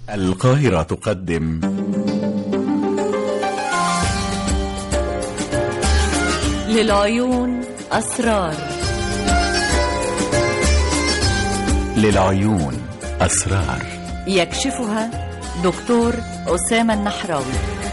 القاهرة تقدم للعيون أسرار للعيون أسرار يكشفها دكتور أسامة النحراوي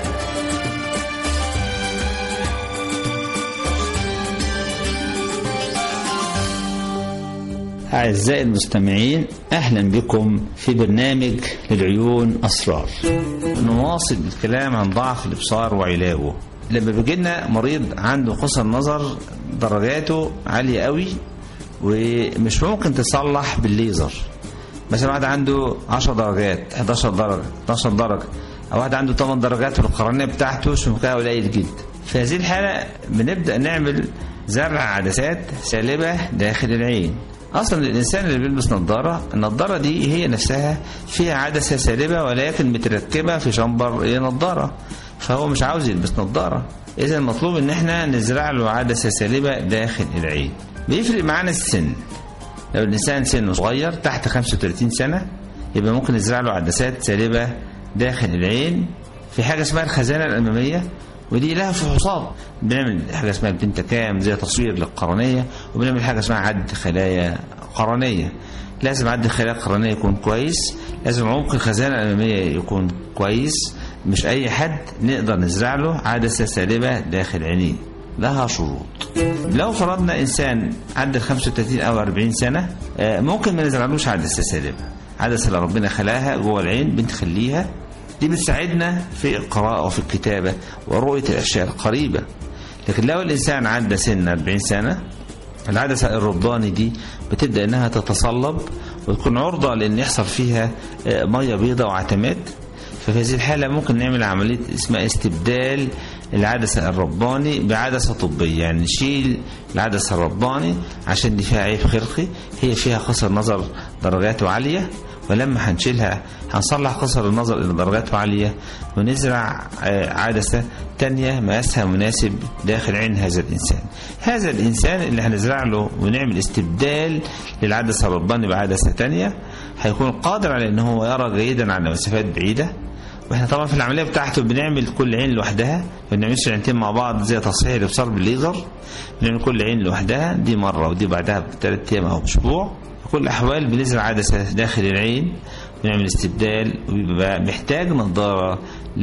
أعزائي المستمعين أهلا بكم في برنامج للعيون أسرار نواصل الكلام عن ضعف الإبصار وعلاجه لما بيجينا مريض عنده قصر نظر درجاته عالية قوي ومش ممكن تصلح بالليزر مثلا واحد عنده 10 درجات 11 درجة 12 درجة أو واحد عنده 8 درجات والقرنية بتاعته سمكها قليل جدا في هذه الحالة بنبدأ نعمل زرع عدسات سالبة داخل العين اصلا الانسان اللي بيلبس نظاره النظاره دي هي نفسها فيها عدسه سالبه ولكن متركبه في شمبر نظاره فهو مش عاوز يلبس نظاره اذا المطلوب ان احنا نزرع له عدسه سالبه داخل العين بيفرق معانا السن لو الانسان سنه صغير تحت 35 سنه يبقى ممكن نزرع له عدسات سالبه داخل العين في حاجه اسمها الخزانه الاماميه ودي لها فحوصات بنعمل حاجه اسمها البنتكام زي تصوير للقرنيه وبنعمل حاجه اسمها عد خلايا قرنيه لازم عد الخلايا القرنيه يكون كويس لازم عمق الخزانه الاماميه يكون كويس مش اي حد نقدر نزرع له عدسه سالبه داخل عينيه لها شروط لو فرضنا انسان عدى 35 او 40 سنه ممكن ما نزرعلوش عدسه سالبه عدسه اللي ربنا خلاها جوه العين بنخليها دي بتساعدنا في القراءة وفي الكتابة ورؤية الأشياء القريبة لكن لو الإنسان عدى سن 40 سنة العدسة الرباني دي بتبدأ إنها تتصلب وتكون عرضة لأن يحصل فيها مية بيضاء وعتمات ففي هذه الحالة ممكن نعمل عملية اسمها استبدال العدسة الرباني بعدسة طبية يعني نشيل العدسة الرباني عشان دي فيها عيب خلقي هي فيها قصر نظر درجاته عالية ولما هنشيلها هنصلح قصر النظر إلى درجاته عالية ونزرع عدسة تانية مقاسها مناسب داخل عين هذا الإنسان هذا الإنسان اللي هنزرع له ونعمل استبدال للعدسة الرباني بعدسة تانية هيكون قادر على ان هو يرى جيدا على مسافات بعيدة واحنا طبعا في العمليه بتاعته بنعمل كل عين لوحدها ما بنعملش العينتين مع بعض زي تصحيح الابصار بالليزر بنعمل كل عين لوحدها دي مره ودي بعدها بثلاث ايام او اسبوع في كل الاحوال بنزرع عدسه داخل العين بنعمل استبدال وبيبقى محتاج نظاره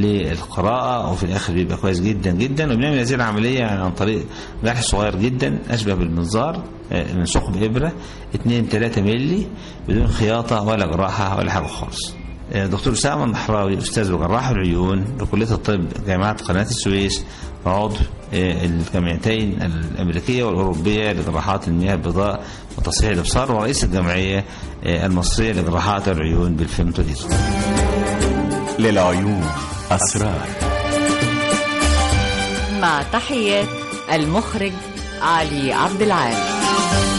للقراءة وفي الآخر بيبقى كويس جدا جدا وبنعمل هذه العملية عن طريق جرح صغير جدا أشبه بالمنظار من ثقب إبرة 2 3 مللي بدون خياطة ولا جراحة ولا حاجة خالص دكتور أسامة النحراوي أستاذ وجراح العيون بكلية الطب جامعة قناة السويس وعضو الجامعتين الأمريكية والأوروبية لجراحات المياه البيضاء وتصحيح الإبصار ورئيس الجمعية المصرية لجراحات العيون بالفيمتوليزم للعيون أسرار مع تحيات المخرج علي عبد العال